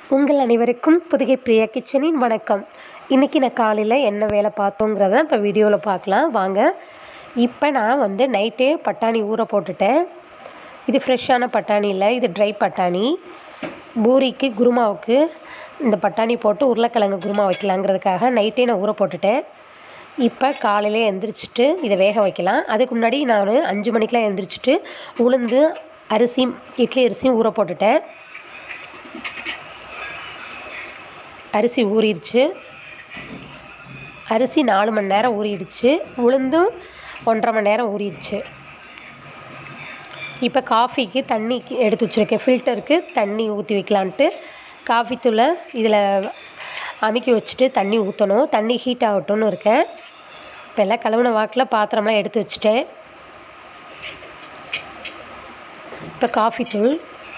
உங்கள் அனைவருக்கும் புதுகை பிரியா கிச்சனின் வணக்கம் இன்றைக்கி நான் காலையில் என்ன வேலை பார்த்தோங்கிறத இப்போ வீடியோவில் பார்க்கலாம் வாங்க இப்போ நான் வந்து நைட்டே பட்டாணி ஊற போட்டுட்டேன் இது ஃப்ரெஷ்ஷான பட்டாணி இல்லை இது ட்ரை பட்டாணி பூரிக்கு குருமாவுக்கு இந்த பட்டாணி போட்டு உருளைக்கிழங்கு குருமா வைக்கலாங்கிறதுக்காக நைட்டே நான் ஊற போட்டுட்டேன் இப்போ காலையில் எந்திரிச்சிட்டு இதை வேக வைக்கலாம் அதுக்கு முன்னாடி நான் அஞ்சு மணிக்கெலாம் எந்திரிச்சிட்டு உளுந்து அரிசி இட்லி அரிசியும் ஊற போட்டுட்டேன் அரிசி ஊறிடுச்சு அரிசி நாலு மணி நேரம் ஊறிடுச்சு உளுந்தும் ஒன்றரை மணி நேரம் ஊறிடுச்சு இப்போ காஃபிக்கு தண்ணி எடுத்து வச்சுருக்கேன் ஃபில்டருக்கு தண்ணி ஊற்றி வைக்கலான்ட்டு காஃபி தூளை இதில் அமுக்கி வச்சுட்டு தண்ணி ஊற்றணும் தண்ணி ஹீட் ஆகட்டும்னு இருக்கேன் இப்போ எல்லாம் கழுவுன வாக்கில் பாத்திரம்லாம் எடுத்து வச்சுட்டேன் இப்போ காஃபி தூள்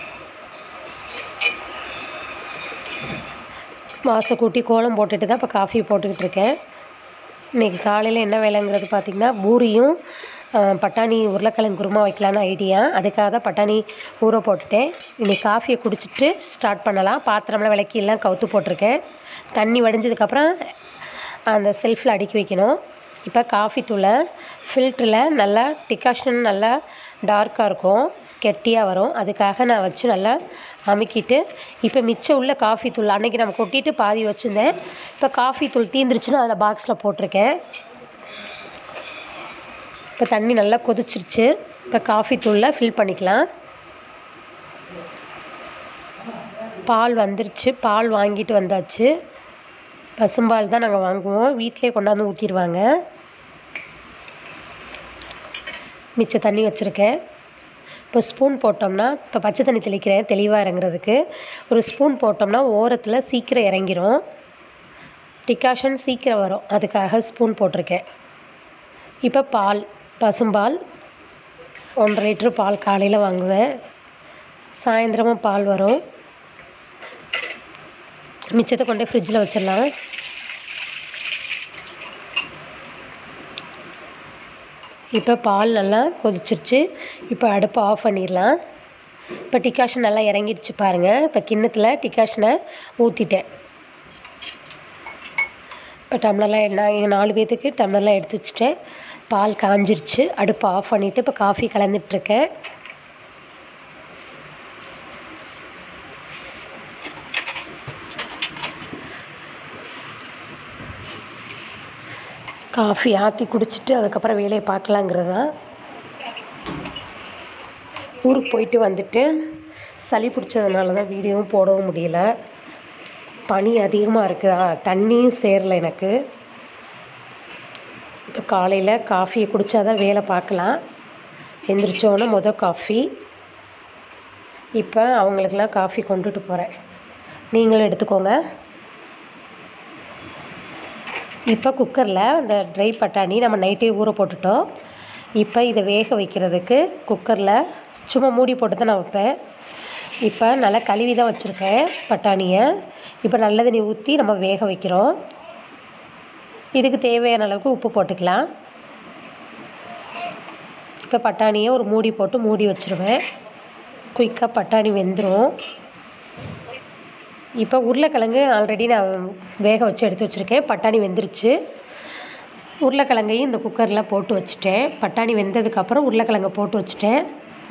வாசல் கூட்டி கோலம் போட்டுட்டு தான் இப்போ காஃபி போட்டுக்கிட்டு இருக்கேன் இன்றைக்கி காலையில் என்ன வேலைங்கிறது பார்த்திங்கன்னா பூரியும் பட்டாணி உருளைக்கிழங்கு குருமா வைக்கலான்னு ஐடியா அதுக்காக தான் பட்டாணி ஊற போட்டுட்டேன் இன்றைக்கி காஃபியை குடிச்சிட்டு ஸ்டார்ட் பண்ணலாம் பாத்திரம்லாம் விளக்கி எல்லாம் கவுத்து போட்டிருக்கேன் தண்ணி வடிஞ்சதுக்கப்புறம் அந்த செல்ஃபில் அடுக்கி வைக்கணும் இப்போ காஃபி தூளை ஃபில்டரில் நல்லா டிகாஷன் நல்லா டார்க்காக இருக்கும் கெட்டியாக வரும் அதுக்காக நான் வச்சு நல்லா அமுக்கிட்டு இப்போ மிச்சம் உள்ள காஃபி தூள் அன்றைக்கி நம்ம கொட்டிட்டு பாதி வச்சுருந்தேன் இப்போ காஃபி தூள் தீந்துருச்சுன்னு அதில் பாக்ஸில் போட்டிருக்கேன் இப்போ தண்ணி நல்லா கொதிச்சிருச்சு இப்போ காஃபி தூளில் ஃபில் பண்ணிக்கலாம் பால் வந்துருச்சு பால் வாங்கிட்டு வந்தாச்சு பசும்பால் தான் நாங்கள் வாங்குவோம் வீட்டிலே கொண்டாந்து ஊற்றிடுவாங்க மிச்ச தண்ணி வச்சுருக்கேன் இப்போ ஸ்பூன் போட்டோம்னா இப்போ பச்சை தண்ணி தெளிக்கிறேன் தெளிவாக இறங்குறதுக்கு ஒரு ஸ்பூன் போட்டோம்னா ஓரத்தில் சீக்கிரம் இறங்கிரும் டிகாஷன் சீக்கிரம் வரும் அதுக்காக ஸ்பூன் போட்டிருக்கேன் இப்போ பால் பசும்பால் ஒன்றரை லிட்ரு பால் காலையில் வாங்குவேன் சாயந்தரமும் பால் வரும் மிச்சத்தை கொண்டு ஃப்ரிட்ஜில் வச்சிடலாம் இப்போ பால் நல்லா கொதிச்சிருச்சு இப்போ அடுப்பை ஆஃப் பண்ணிடலாம் இப்போ டிகாஷன் நல்லா இறங்கிடுச்சு பாருங்கள் இப்போ கிண்ணத்தில் டிகாஷனை ஊற்றிட்டேன் இப்போ டம்ளர்லாம் நான் எங்கள் நாலு பேர்த்துக்கு டம்ளர்லாம் எடுத்து வச்சுட்டேன் பால் காஞ்சிருச்சு அடுப்பை ஆஃப் பண்ணிவிட்டு இப்போ காஃபி கலந்துட்டுருக்கேன் காஃபி ஆற்றி குடிச்சிட்டு அதுக்கப்புறம் வேலையை பார்க்கலாங்கிறது தான் ஊருக்கு போயிட்டு வந்துட்டு சளி பிடிச்சதுனால தான் வீடியோவும் போடவும் முடியல பனி அதிகமாக இருக்குதா தண்ணியும் சேரல எனக்கு இப்போ காலையில் காஃபியை குடித்தா தான் வேலை பார்க்கலாம் எந்திரிச்சோன்னே மொதல் காஃபி இப்போ அவங்களுக்கெல்லாம் காஃபி கொண்டுட்டு போகிறேன் நீங்களும் எடுத்துக்கோங்க இப்போ குக்கரில் இந்த ட்ரை பட்டாணி நம்ம நைட்டே ஊற போட்டுட்டோம் இப்போ இதை வேக வைக்கிறதுக்கு குக்கரில் சும்மா மூடி போட்டு தான் நான் வைப்பேன் இப்போ நல்லா கழுவி தான் வச்சுருக்கேன் பட்டாணியை இப்போ நல்ல தண்ணி ஊற்றி நம்ம வேக வைக்கிறோம் இதுக்கு தேவையான அளவுக்கு உப்பு போட்டுக்கலாம் இப்போ பட்டாணியை ஒரு மூடி போட்டு மூடி வச்சுருவேன் குயிக்காக பட்டாணி வெந்துடும் இப்போ உருளைக்கிழங்கு ஆல்ரெடி நான் வேக வச்சு எடுத்து வச்சுருக்கேன் பட்டாணி வெந்துருச்சு உருளைக்கிழங்கையும் இந்த குக்கரில் போட்டு வச்சுட்டேன் பட்டாணி வெந்ததுக்கப்புறம் உருளைக்கிழங்கை போட்டு வச்சுட்டேன்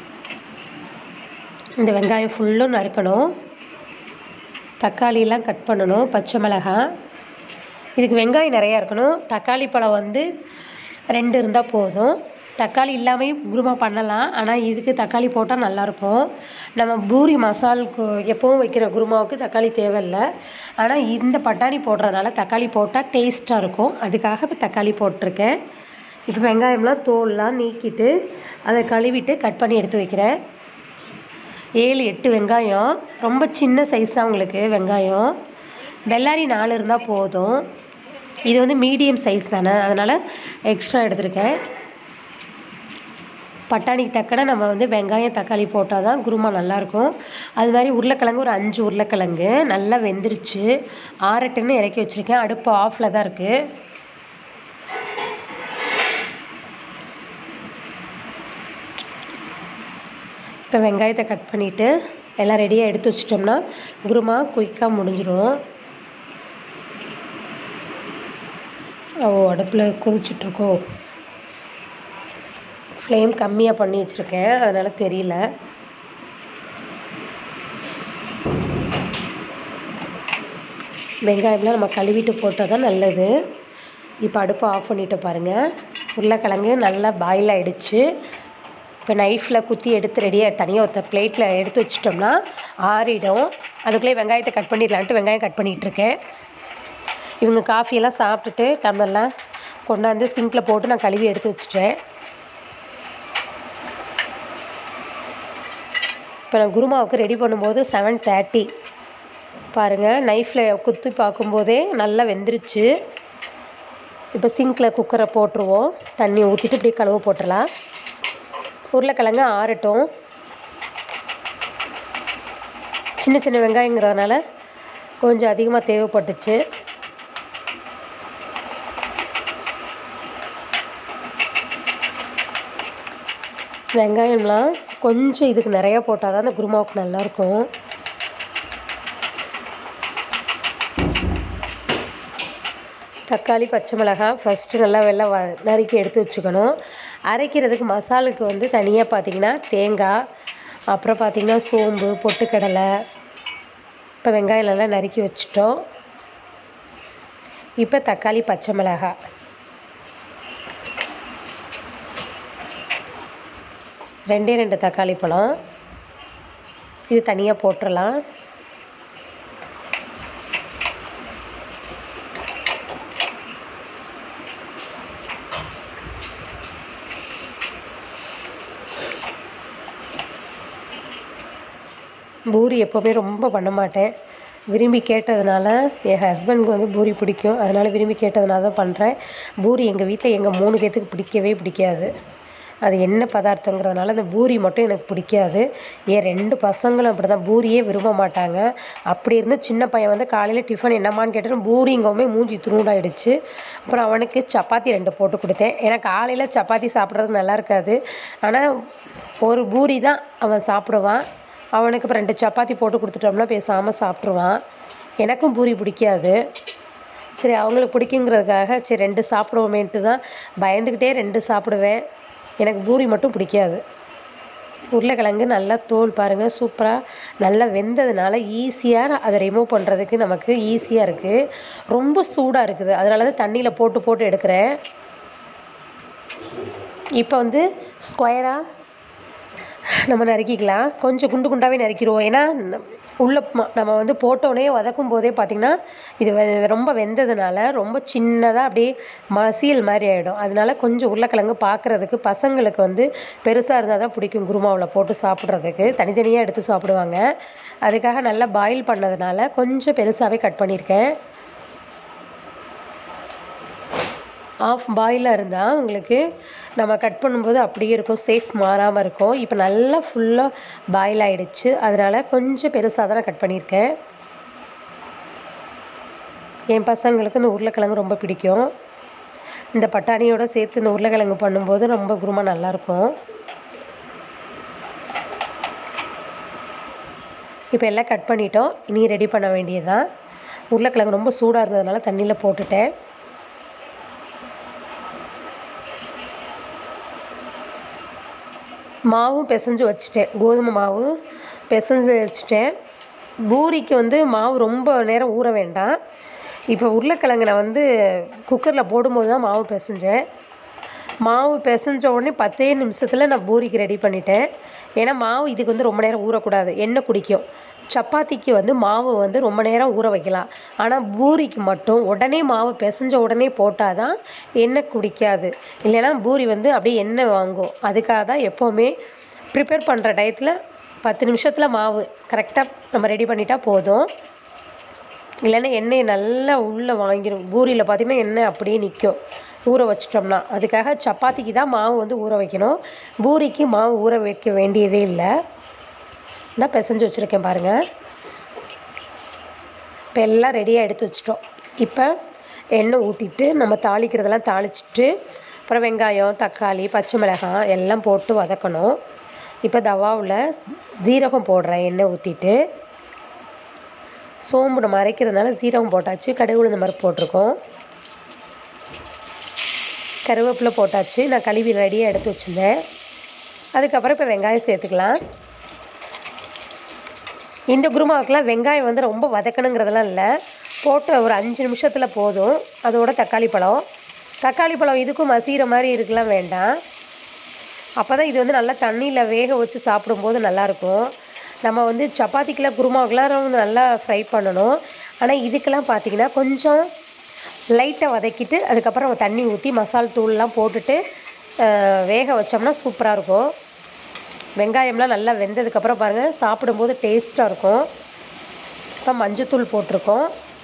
இந்த வெங்காயம் ஃபுல்லும் நறுக்கணும் தக்காளியெலாம் கட் பண்ணணும் பச்சை மிளகாய் இதுக்கு வெங்காயம் நிறையா இருக்கணும் தக்காளி பழம் வந்து ரெண்டு இருந்தால் போதும் தக்காளி இல்லாமையும் குருமா பண்ணலாம் ஆனால் இதுக்கு தக்காளி போட்டால் நல்லாயிருக்கும் நம்ம பூரி மசாலுக்கு எப்போவும் வைக்கிற குருமாவுக்கு தக்காளி தேவையில்லை ஆனால் இந்த பட்டாணி போடுறதுனால தக்காளி போட்டால் டேஸ்ட்டாக இருக்கும் அதுக்காக இப்போ தக்காளி போட்டிருக்கேன் இப்போ வெங்காயம்லாம் தோல்லாம் நீக்கிட்டு அதை கழுவிட்டு கட் பண்ணி எடுத்து வைக்கிறேன் ஏழு எட்டு வெங்காயம் ரொம்ப சின்ன சைஸ் தான் உங்களுக்கு வெங்காயம் பெல்லாரி நாலு இருந்தால் போதும் இது வந்து மீடியம் சைஸ் தானே அதனால் எக்ஸ்ட்ரா எடுத்திருக்கேன் பட்டாணிக்கு தக்கன நம்ம வந்து வெங்காயம் தக்காளி போட்டால் தான் குருமா நல்லாயிருக்கும் அது மாதிரி உருளைக்கிழங்கு ஒரு அஞ்சு உருளைக்கிழங்கு நல்லா வெந்துருச்சு ஆறட்டுன்னு இறக்கி வச்சுருக்கேன் அடுப்பு ஆஃபில் தான் இருக்குது இப்போ வெங்காயத்தை கட் பண்ணிவிட்டு எல்லாம் ரெடியாக எடுத்து வச்சிட்டோம்னா குருமா குயிக்காக முடிஞ்சிடும் ஓ அடுப்பில் கொதிச்சிட்ருக்கோ ஃப்ளேம் கம்மியாக பண்ணி வச்சுருக்கேன் அதனால் தெரியல வெங்காயம்லாம் நம்ம கழுவிட்டு போட்டால் தான் நல்லது இப்போ அடுப்பை ஆஃப் பண்ணிட்டு பாருங்கள் உருளைக்கிழங்கு நல்லா பாயில் ஆகிடுச்சு இப்போ நைஃப்பில் குத்தி எடுத்து ரெடியாக தனியாக ஒருத்த பிளேட்டில் எடுத்து வச்சிட்டோம்னா ஆறிடும் அதுக்குள்ளே வெங்காயத்தை கட் பண்ணிடலான்ட்டு வெங்காயம் கட் பண்ணிகிட்ருக்கேன் இவங்க காஃபியெல்லாம் சாப்பிட்டுட்டு டம்ளர்லாம் கொண்டாந்து சிங்கில் போட்டு நான் கழுவி எடுத்து வச்சிட்டேன் இப்போ நான் குருமாவுக்கு ரெடி பண்ணும்போது செவன் தேர்ட்டி பாருங்கள் நைஃப்பில் குத்தி பார்க்கும்போதே நல்லா வெந்துருச்சு இப்போ சிங்கில் குக்கரை போட்டுருவோம் தண்ணி ஊற்றிட்டு இப்படி கழுவ போட்டுடலாம் உருளைக்கிழங்கு ஆறட்டும் சின்ன சின்ன வெங்காயங்கிறதுனால கொஞ்சம் அதிகமாக தேவைப்பட்டுச்சு வெங்காயம்லாம் கொஞ்சம் இதுக்கு நிறையா போட்டால் தான் அந்த குருமாவுக்கு நல்லாயிருக்கும் தக்காளி பச்சை மிளகாய் ஃபஸ்ட்டு நல்லா வெள்ளை வ நறுக்கி எடுத்து வச்சுக்கணும் அரைக்கிறதுக்கு மசாலுக்கு வந்து தனியாக பார்த்திங்கன்னா தேங்காய் அப்புறம் பார்த்திங்கன்னா சோம்பு பொட்டுக்கடலை இப்போ வெங்காயம் நல்லா நறுக்கி வச்சிட்டோம் இப்போ தக்காளி பச்சை மிளகாய் ரெண்டே ரெண்டு தக்காளி பழம் இது தனியாக போட்டுடலாம் பூரி எப்போவுமே ரொம்ப பண்ண மாட்டேன் விரும்பி கேட்டதுனால என் ஹஸ்பண்டுக்கு வந்து பூரி பிடிக்கும் அதனால் விரும்பி கேட்டதுனால தான் பண்ணுறேன் பூரி எங்கள் வீட்டில் எங்கள் மூணு பேர்த்துக்கு பிடிக்கவே பிடிக்காது அது என்ன பதார்த்தங்கிறதுனால அந்த பூரி மட்டும் எனக்கு பிடிக்காது என் ரெண்டு பசங்களும் அப்படி தான் பூரியே விரும்ப மாட்டாங்க அப்படி இருந்து சின்ன பையன் வந்து காலையில் டிஃபன் என்னம்மான்னு கேட்டேன் பூரிங்கவுமே மூஞ்சி துருண்டாயிடுச்சு அப்புறம் அவனுக்கு சப்பாத்தி ரெண்டு போட்டு கொடுத்தேன் ஏன்னா காலையில் சப்பாத்தி சாப்பிட்றது நல்லா இருக்காது ஆனால் ஒரு பூரி தான் அவன் சாப்பிடுவான் அவனுக்கு இப்போ ரெண்டு சப்பாத்தி போட்டு கொடுத்துட்டோம்னா பேசாமல் சாப்பிட்ருவான் எனக்கும் பூரி பிடிக்காது சரி அவங்களுக்கு பிடிக்குங்கிறதுக்காக சரி ரெண்டு சாப்பிடுவோமேன்ட்டு தான் பயந்துக்கிட்டே ரெண்டு சாப்பிடுவேன் எனக்கு பூரி மட்டும் பிடிக்காது உருளைக்கிழங்கு நல்லா தோல் பாருங்கள் சூப்பராக நல்லா வெந்ததுனால ஈஸியாக அதை ரிமூவ் பண்ணுறதுக்கு நமக்கு ஈஸியாக இருக்குது ரொம்ப சூடாக இருக்குது அதனால தான் தண்ணியில் போட்டு போட்டு எடுக்கிறேன் இப்போ வந்து ஸ்கொயராக நம்ம நறுக்கிக்கலாம் கொஞ்சம் குண்டு குண்டாகவே நறுக்கிடுவோம் ஏன்னா ந- உள்ள ம- நம்ம வந்து போட்டோடனே வதக்கும் போதே பார்த்திங்கன்னா இது வெ- ரொம்ப வெந்ததுனால ரொம்ப சின்னதாக அப்படியே மசியல் மாதிரி ஆகிடும் அதனால கொஞ்சம் உருளைக்கிழங்கு பார்க்குறதுக்கு பசங்களுக்கு வந்து பெருசாக இருந்தால் தான் பிடிக்கும் குருமாவில் போட்டு சாப்பிட்றதுக்கு தனித்தனியாக எடுத்து சாப்பிடுவாங்க அதுக்காக நல்லா பாயில் பண்ணதுனால கொஞ்சம் பெருசாகவே கட் பண்ணியிருக்கேன் ஆஃப் பாயிலாக இருந்தால் உங்களுக்கு நம்ம கட் பண்ணும்போது அப்படியே இருக்கும் சேஃப் மாறாமல் இருக்கும் இப்போ நல்லா ஃபுல்லாக பாயில் ஆகிடுச்சு அதனால் கொஞ்சம் பெருசாக தான் நான் கட் பண்ணியிருக்கேன் என் பசங்களுக்கு இந்த உருளைக்கிழங்கு ரொம்ப பிடிக்கும் இந்த பட்டாணியோட சேர்த்து இந்த உருளைக்கிழங்கு பண்ணும்போது ரொம்ப குருமா நல்லாயிருக்கும் இப்போ எல்லாம் கட் பண்ணிட்டோம் இனி ரெடி பண்ண வேண்டியதுதான் உருளைக்கிழங்கு ரொம்ப சூடாக இருந்ததுனால தண்ணியில் போட்டுட்டேன் மாவும் பிசைஞ்சு வச்சுட்டேன் கோதுமை மாவு பிசைஞ்சு வச்சுட்டேன் பூரிக்கு வந்து மாவு ரொம்ப நேரம் ஊற வேண்டாம் இப்போ உருளைக்கிழங்கு நான் வந்து குக்கரில் போடும்போது தான் மாவு பிசைஞ்சேன் மாவு பிசைஞ்ச உடனே பத்தே நிமிஷத்தில் நான் பூரிக்கு ரெடி பண்ணிட்டேன் ஏன்னா மாவு இதுக்கு வந்து ரொம்ப நேரம் ஊறக்கூடாது எண்ணெய் குடிக்கும் சப்பாத்திக்கு வந்து மாவு வந்து ரொம்ப நேரம் ஊற வைக்கலாம் ஆனால் பூரிக்கு மட்டும் உடனே மாவு பிசைஞ்ச உடனே போட்டால் தான் எண்ணெய் குடிக்காது இல்லைன்னா பூரி வந்து அப்படியே எண்ணெய் வாங்கும் அதுக்காக தான் எப்போவுமே ப்ரிப்பேர் பண்ணுற டயத்தில் பத்து நிமிஷத்தில் மாவு கரெக்டாக நம்ம ரெடி பண்ணிட்டா போதும் இல்லைன்னா எண்ணெயை நல்லா உள்ளே வாங்கிடும் பூரியில் பார்த்திங்கன்னா எண்ணெய் அப்படியே நிற்கும் ஊற வச்சிட்டோம்னா அதுக்காக சப்பாத்திக்கு தான் மாவு வந்து ஊற வைக்கணும் பூரிக்கு மாவு ஊற வைக்க வேண்டியதே இல்லை தான் பிசைஞ்சு வச்சுருக்கேன் பாருங்கள் இப்போ எல்லாம் ரெடியாக எடுத்து வச்சிட்டோம் இப்போ எண்ணெய் ஊற்றிட்டு நம்ம தாளிக்கிறதெல்லாம் தாளிச்சிட்டு அப்புறம் வெங்காயம் தக்காளி பச்சை மிளகாய் எல்லாம் போட்டு வதக்கணும் இப்போ தவாவில் ஜீரகம் போடுறேன் எண்ணெய் ஊற்றிட்டு சோம்பு நம்ம அரைக்கிறதுனால சீரகம் போட்டாச்சு கடுகு உளுந்த மாதிரி போட்டிருக்கோம் கருவேப்பிலை போட்டாச்சு நான் கழுவி ரெடியாக எடுத்து வச்சுருந்தேன் அதுக்கப்புறம் இப்போ வெங்காயம் சேர்த்துக்கலாம் இந்த குருமாவுக்குலாம் வெங்காயம் வந்து ரொம்ப வதக்கணுங்கிறதெல்லாம் இல்லை போட்டு ஒரு அஞ்சு நிமிஷத்தில் போதும் அதோட தக்காளி பழம் தக்காளி பழம் இதுக்கும் மசீர மாதிரி இருக்கலாம் வேண்டாம் அப்போ தான் இது வந்து நல்லா தண்ணியில் வேக வச்சு சாப்பிடும்போது நல்லாயிருக்கும் நம்ம வந்து சப்பாத்திக்கெலாம் குருமாவுக்கெலாம் வந்து நல்லா ஃப்ரை பண்ணணும் ஆனால் இதுக்கெல்லாம் பார்த்தீங்கன்னா கொஞ்சம் லைட்டாக வதக்கிட்டு அதுக்கப்புறம் நம்ம தண்ணி ஊற்றி மசால் தூள்லாம் போட்டுட்டு அஹ், வேக வச்சோம்னா சூப்பராக இருக்கும் வெங்காயம்லாம் நல்லா வெந்ததுக்கப்புறம் பாருங்கள் சாப்பிடும்போது டேஸ்ட்டாக இருக்கும் இப்போ மஞ்சத்தூள் போட்டிருக்கோம்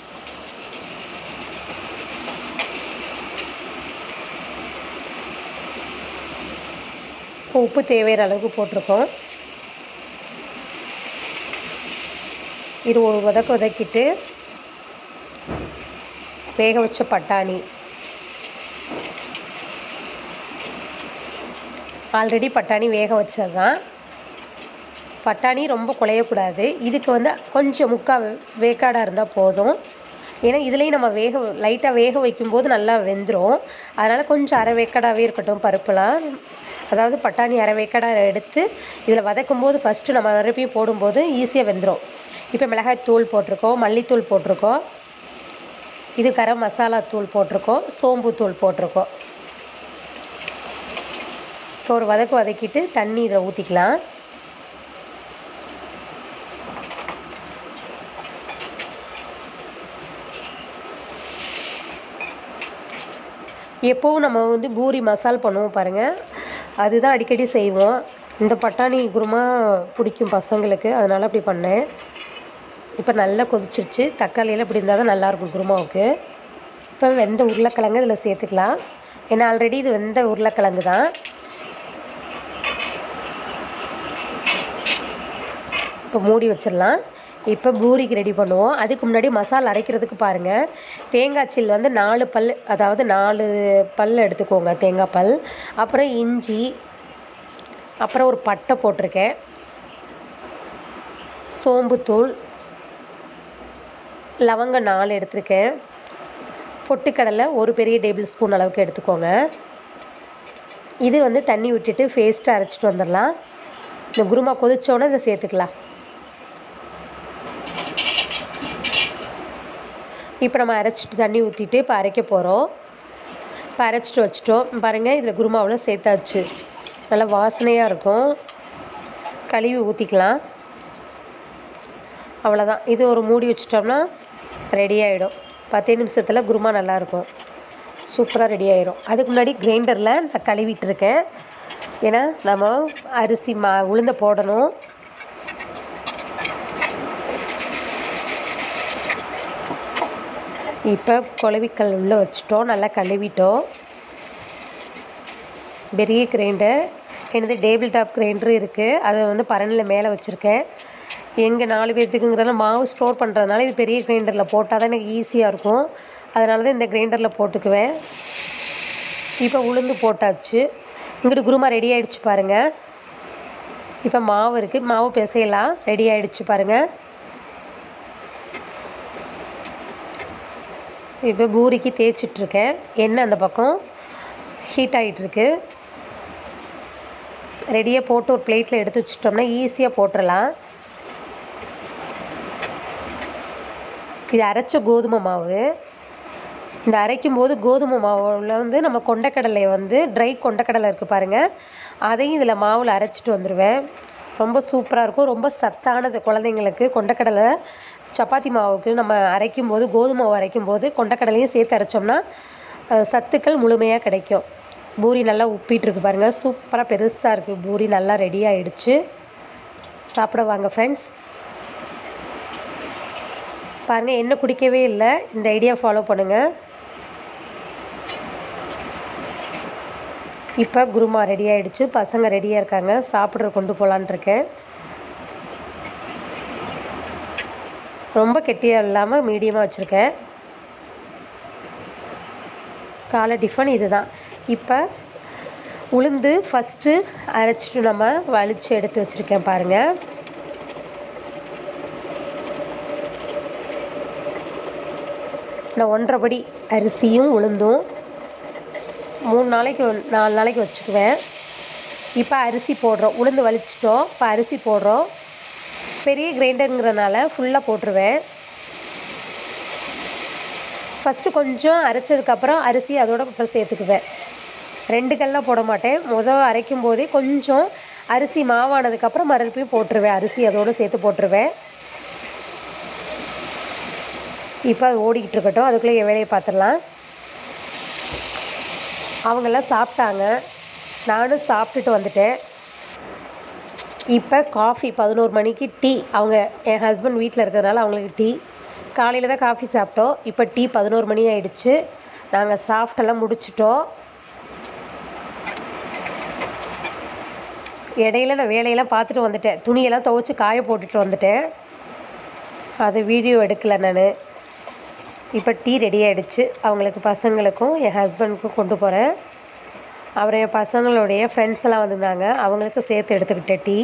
இப்போ உப்பு தேவையான அளவுக்கு போட்டிருக்கோம் இது ஒரு வதக்க வதக்கிட்டு வேக வச்ச பட்டாணி ஆல்ரெடி பட்டாணி வேக வச்சது தான் பட்டாணி ரொம்ப குழையக்கூடாது இதுக்கு வந்து கொஞ்சம் முக்கால் வேக்காடாக இருந்தால் போதும் ஏன்னா இதுலேயும் நம்ம வேக லைட்டாக வேக வைக்கும்போது நல்லா வெந்துடும் அதனால் கொஞ்சம் அரை வேக்காடாகவே இருக்கட்டும் பருப்புலாம் அதாவது பட்டாணி அரை வேக்காடாக எடுத்து இதில் வதக்கும் போது ஃபஸ்ட்டு நம்ம நிரப்பி போடும்போது ஈஸியாக வெந்துடும் இப்போ மிளகாய் தூள் போட்டிருக்கோம் மல்லித்தூள் போட்டிருக்கோம் இது கரம் மசாலா தூள் போட்டிருக்கோம் சோம்பு தூள் போட்டிருக்கோம் இப்போ ஒரு வதக்கு வதக்கிட்டு தண்ணி இதில் ஊற்றிக்கலாம் எப்போவும் நம்ம வந்து பூரி மசால் பண்ணுவோம் பாருங்கள் அதுதான் அடிக்கடி செய்வோம் இந்த பட்டாணி குருமா பிடிக்கும் பசங்களுக்கு அதனால் அப்படி பண்ணேன் இப்போ நல்லா கொதிச்சிருச்சு தக்காளியெல்லாம் இப்படி இருந்தால் தான் நல்லாயிருக்கும் குருமாவுக்கு இப்போ வெந்த உருளைக்கிழங்கு இதில் சேர்த்துக்கலாம் ஏன்னா ஆல்ரெடி இது வெந்த உருளைக்கிழங்கு தான் இப்போ மூடி வச்சிடலாம் இப்போ பூரிக்கு ரெடி பண்ணுவோம் அதுக்கு முன்னாடி மசாலா அரைக்கிறதுக்கு பாருங்கள் தேங்காய் சில் வந்து நாலு பல் அதாவது நாலு பல் எடுத்துக்கோங்க தேங்காய் பல் அப்புறம் இஞ்சி அப்புறம் ஒரு பட்டை போட்டிருக்கேன் சோம்புத்தூள் லவங்கம் நாலு எடுத்திருக்கேன் பொட்டுக்கடலை ஒரு பெரிய டேபிள் ஸ்பூன் அளவுக்கு எடுத்துக்கோங்க இது வந்து தண்ணி விட்டுட்டு பேஸ்ட்டாக அரைச்சிட்டு வந்துடலாம் இந்த குருமா கொதிச்சோன்னே இதை சேர்த்துக்கலாம் இப்போ நம்ம அரைச்சிட்டு தண்ணி ஊற்றிட்டு இப்போ அரைக்க போகிறோம் இப்போ அரைச்சிட்டு வச்சிட்டோம் பாருங்கள் இதில் குருமாவில் சேர்த்தாச்சு நல்லா வாசனையாக இருக்கும் கழுவி ஊற்றிக்கலாம் அவ்வளோதான் இது ஒரு மூடி வச்சிட்டோம்னா ரெடி ஆகிடும் பத்தே நிமிஷத்தில் குருமா நல்லாயிருக்கும் சூப்பராக ரெடி ஆயிடும் அதுக்கு முன்னாடி கிரைண்டரில் நான் கழுவிட்டு இருக்கேன் ஏன்னா நம்ம அரிசி மா உளுந்த போடணும் இப்போ குழவிக்கல் உள்ளே வச்சிட்டோம் நல்லா கழுவிட்டோம் பெரிய கிரைண்டர் எனது டேபிள் டாப் கிரைண்டரும் இருக்குது அதை வந்து பரணியில் மேலே வச்சுருக்கேன் எங்கள் நாலு பேர்த்துக்குங்கிறதுனால மாவு ஸ்டோர் பண்ணுறதுனால இது பெரிய கிரைண்டரில் போட்டால் தான் எனக்கு ஈஸியாக இருக்கும் அதனால தான் இந்த கிரைண்டரில் போட்டுக்குவேன் இப்போ உளுந்து போட்டாச்சு இங்கிட்டு குருமா ரெடி ஆயிடுச்சு பாருங்கள் இப்போ மாவு இருக்குது மாவு பிசையலாம் ரெடி ஆயிடுச்சு பாருங்கள் இப்போ பூரிக்கு தேய்ச்சிட்ருக்கேன் எண்ணெய் அந்த பக்கம் ஹீட் ஆகிட்டுருக்கு ரெடியாக போட்டு ஒரு பிளேட்டில் எடுத்து வச்சிட்டோம்னா ஈஸியாக போட்டுடலாம் இது அரைச்ச கோதுமை மாவு இந்த அரைக்கும் போது கோதுமை மாவில் வந்து நம்ம கொண்டக்கடலையை வந்து ட்ரை கொண்டக்கடலை இருக்குது பாருங்கள் அதையும் இதில் மாவில் அரைச்சிட்டு வந்துடுவேன் ரொம்ப சூப்பராக இருக்கும் ரொம்ப சத்தானது குழந்தைங்களுக்கு கொண்டக்கடலை சப்பாத்தி மாவுக்கு நம்ம அரைக்கும் போது கோதுமை மாவு அரைக்கும் போது கொண்டக்கடலையும் சேர்த்து அரைச்சோம்னா அஹ், சத்துக்கள் முழுமையாக கிடைக்கும் பூரி நல்லா உப்பிட்டு இருக்கு பாருங்கள் சூப்பராக பெருசாக இருக்குது பூரி நல்லா ரெடி ஆயிடுச்சு சாப்பிட வாங்க ஃப்ரெண்ட்ஸ் பாருங்கள் எண்ணெய் குடிக்கவே இல்லை இந்த ஐடியா ஃபாலோ பண்ணுங்கள் இப்போ குருமா ரெடி ஆயிடுச்சு பசங்க ரெடியாக இருக்காங்க சாப்பிட்ற கொண்டு போகலான் இருக்கேன் ரொம்ப கெட்டியாக இல்லாமல் மீடியமாக வச்சுருக்கேன் காலை டிஃபன் இதுதான் இப்போ உளுந்து ஃபஸ்ட்டு அரைச்சிட்டு நம்ம வலிச்சு எடுத்து வச்சுருக்கேன் பாருங்கள் நான் ஒன்றரை படி அரிசியும் உளுந்தும் மூணு நாளைக்கு வந்து- நாலு நாளைக்கு வச்சுக்குவேன் இப்போ அரிசி போடுறோம் உளுந்து வலிச்சிட்டோம் இப்போ அரிசி போடுறோம் பெரிய கிரைண்டருங்கிறனால ஃபுல்லாக போட்டுருவேன் ஃபஸ்ட்டு கொஞ்சம் அரைச்சதுக்கப்புறம் அரிசி அதோட அப்புறம் சேர்த்துக்குவேன் ரெண்டு கல்லாம் போட மாட்டேன் முதல் அரைக்கும் போதே கொஞ்சம் அரிசி மாவானதுக்கப்புறம் மறுபடியும் போட்டுருவேன் அரிசி அதோடு சேர்த்து போட்டுருவேன் இப்போ அது ஓடிக்கிட்டு இருக்கட்டும் அதுக்குள்ளே என் வேலையை பார்த்துடலாம் அவங்கெல்லாம் சாப்பிட்டாங்க நானும் சாப்பிட்டுட்டு வந்துட்டேன் இப்போ காஃபி பதினோரு மணிக்கு டீ அவங்க என் ஹஸ்பண்ட் வீட்டில் இருக்கிறதுனால அவங்களுக்கு டீ காலையில் தான் காஃபி சாப்பிட்டோம் இப்போ டீ பதினோரு மணி ஆயிடுச்சு நாங்கள் சாப்பிட்டெல்லாம் முடிச்சிட்டோம் இடையில நான் வேலையெல்லாம் பார்த்துட்டு வந்துட்டேன் துணியெல்லாம் துவைச்சி காய போட்டுட்டு வந்துட்டேன் அது வீடியோ எடுக்கலை நான் இப்போ டீ ரெடி ஆகிடுச்சு அவங்களுக்கு பசங்களுக்கும் என் ஹஸ்பண்டுக்கும் கொண்டு போகிறேன் அப்புறம் என் பசங்களுடைய ஃப்ரெண்ட்ஸ் எல்லாம் வந்திருந்தாங்க அவங்களுக்கு சேர்த்து எடுத்துக்கிட்டேன் டீ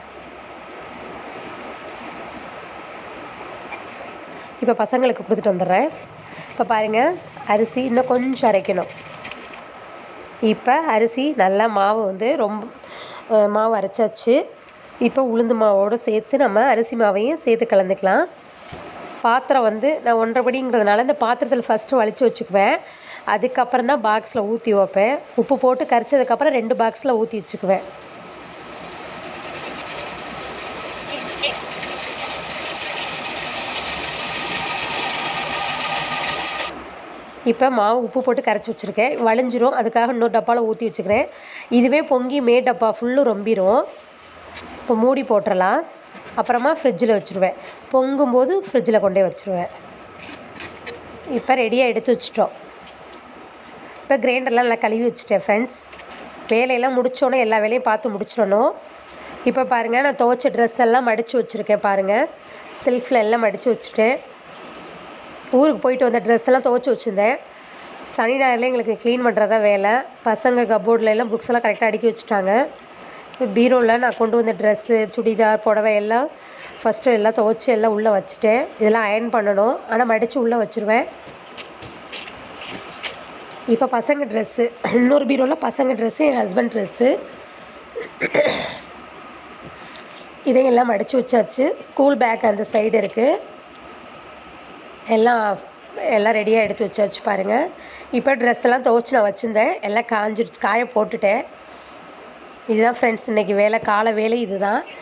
இப்போ பசங்களுக்கு கொடுத்துட்டு வந்துடுறேன் இப்போ பாருங்கள் அரிசி இன்னும் கொஞ்சம் அரைக்கணும் இப்போ அரிசி நல்லா மாவு வந்து ரொம்ப அஹ், மாவு அரைச்சாச்சு இப்போ உளுந்து மாவோடு சேர்த்து நம்ம அரிசி மாவையும் சேர்த்து கலந்துக்கலாம் பாத்திரம் வந்து நான் ஒன்றரை படிங்கிறதுனால இந்த பாத்திரத்தில் ஃபஸ்ட்டு வலிச்சு வச்சுக்குவேன் அதுக்கப்புறம் தான் பாக்ஸில் ஊற்றி வைப்பேன் உப்பு போட்டு கரைச்சதுக்கப்புறம் ரெண்டு பாக்ஸில் ஊற்றி வச்சுக்குவேன் இப்போ மாவு உப்பு போட்டு கரைச்சி வச்சுருக்கேன் வழிஞ்சிரும் அதுக்காக இன்னொரு டப்பாவில் ஊற்றி வச்சுக்கிறேன் இதுவே பொங்கி மே டப்பா ஃபுல்லும் ரொம்பிரும் இப்போ மூடி போட்டுறலாம் அப்புறமா ஃப்ரிட்ஜில் வச்சுருவேன் பொங்கும்போது ஃப்ரிட்ஜில் கொண்டே வச்சுருவேன் இப்போ ரெடியாக எடுத்து வச்சிட்டோம் இப்போ கிரைண்டர்லாம் நல்லா கழுவி வச்சுட்டேன் ஃப்ரெண்ட்ஸ் வேலையெல்லாம் முடிச்சோன்னே எல்லா வேலையும் பார்த்து முடிச்சிடணும் இப்போ பாருங்கள் நான் துவைச்ச ட்ரெஸ் எல்லாம் மடித்து வச்சுருக்கேன் பாருங்கள் செல்ஃபில் எல்லாம் மடித்து வச்சுட்டேன் ஊருக்கு போயிட்டு வந்த ட்ரெஸ் எல்லாம் துவைச்சி வச்சுருந்தேன் சனி ஞாயிறுல எங்களுக்கு க்ளீன் பண்ணுறதா வேலை பசங்க கப்போர்டில் எல்லாம் புக்ஸ் எல்லாம் கரெக்டாக அடுக்கி வச்சுட்டாங்க இப்போ பீரோவில் நான் கொண்டு வந்த ட்ரெஸ்ஸு சுடிதார் புடவை எல்லாம் ஃபஸ்ட்டு எல்லாம் துவைச்சி எல்லாம் உள்ளே வச்சுட்டேன் இதெல்லாம் அயர்ன் பண்ணணும் ஆனால் மடித்து உள்ளே வச்சுருவேன் இப்போ பசங்க ட்ரெஸ்ஸு இன்னொரு பீரோவில் பசங்க ட்ரெஸ்ஸு என் ஹஸ்பண்ட் ட்ரெஸ்ஸு இதையெல்லாம் மடித்து வச்சாச்சு ஸ்கூல் பேக் அந்த சைடு இருக்குது எல்லாம் எல்லாம் ரெடியாக எடுத்து வச்சாச்சு பாருங்கள் இப்போ ட்ரெஸ் எல்லாம் துவைச்சி நான் வச்சுருந்தேன் எல்லாம் காஞ்சிருச்சு காய போட்டுட்டேன் இதுதான் ஃப்ரெண்ட்ஸ் இன்றைக்கி வேலை காலை வேலை இதுதான்